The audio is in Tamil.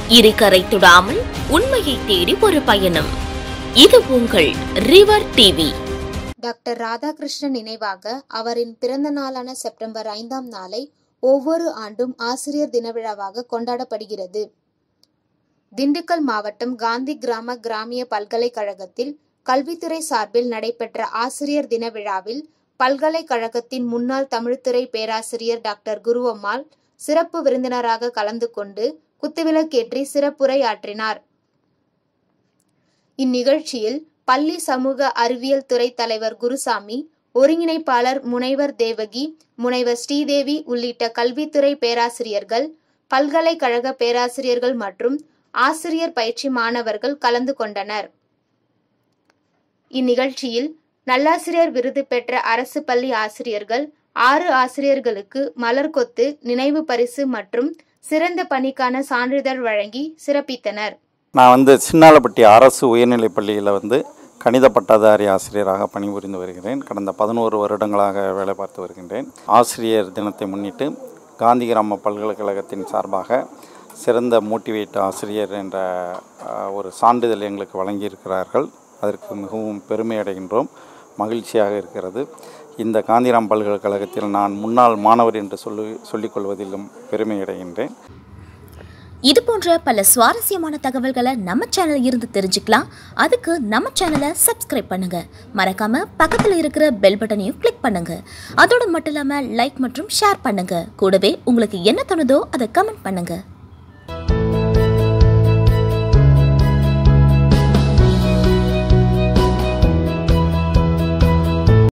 இருகரை தொடாமல் உண்மையை தேடி ஒரு பயணம் இது உங்கள் ரிவர் டிவி டாக்டர் ராதாகிருஷ்ணன் நினைவாக அவரின் பிறந்த நாளான செப்டம்பர் ஐந்தாம் நாளை ஒவ்வொரு ஆண்டும் ஆசிரியர் தின விழாவாக கொண்டாடப்படுகிறது திண்டுக்கல் மாவட்டம் காந்தி கிராம கிராமிய பல்கலைக்கழகத்தில் கல்வித்துறை சார்பில் நடைபெற்ற ஆசிரியர் தின விழாவில் பல்கலைக்கழகத்தின் முன்னாள் தமிழ்துறை பேராசிரியர் டாக்டர் குருவம்மாள் சிறப்பு விருந்தினராக கலந்து கொண்டு குத்துவிளக்கேற்றி சிறப்புரை ஆற்றினார் இந்நிகழ்ச்சியில் பள்ளி சமூக அறிவியல் துறை தலைவர் குருசாமி ஒருங்கிணைப்பாளர் முனைவர் தேவகி முனைவர் ஸ்ரீதேவி உள்ளிட்ட கல்வித்துறை பேராசிரியர்கள் பல்கலைக்கழக பேராசிரியர்கள் மற்றும் ஆசிரியர் பயிற்சி மாணவர்கள் கலந்து கொண்டனர் இந்நிகழ்ச்சியில் நல்லாசிரியர் விருது பெற்ற அரசு பள்ளி ஆசிரியர்கள் ஆறு ஆசிரியர்களுக்கு மலர் கொத்து நினைவு பரிசு மற்றும் சிறந்த பணிக்கான சான்றிதழ் வழங்கி சிறப்பித்தனர் நான் வந்து சின்னாலப்பட்டி அரசு உயர்நிலைப் பள்ளியில் வந்து கணித பட்டதாரி ஆசிரியராக பணிபுரிந்து வருகிறேன் கடந்த பதினோரு வருடங்களாக வேலை பார்த்து வருகின்றேன் ஆசிரியர் தினத்தை முன்னிட்டு காந்தி கிராம பல்கலைக்கழகத்தின் சார்பாக சிறந்த மோட்டிவேட் ஆசிரியர் என்ற அஹ், ஒரு சான்றிதழ் எங்களுக்கு வழங்கியிருக்கிறார்கள் அதற்கு மிகவும் பெருமை அடைகின்றோம் மகிழ்ச்சியாக இருக்கிறது இந்த காந்திராம் பல்கலைக்கழகத்தில் நான் முன்னாள் மாணவர் என்று சொல்லி சொல்லிக்கொள்வதிலும் பெருமை அடைகின்றேன் இது போன்ற பல சுவாரஸ்யமான தகவல்களை நம்ம சேனல்ல இருந்து தெரிஞ்சுக்கலாம் அதுக்கு நம்ம சேனலை சப்ஸ்கிரைப் பண்ணுங்க மறக்காம பக்கத்துல இருக்கிற பெல் பட்டனையும் கிளிக் பண்ணுங்க அதோடு மட்டும் இல்லாம லைக் மற்றும் ஷேர் பண்ணுங்க கூடவே உங்களுக்கு என்ன தோணுதோ அதை கமெண்ட் பண்ணுங்க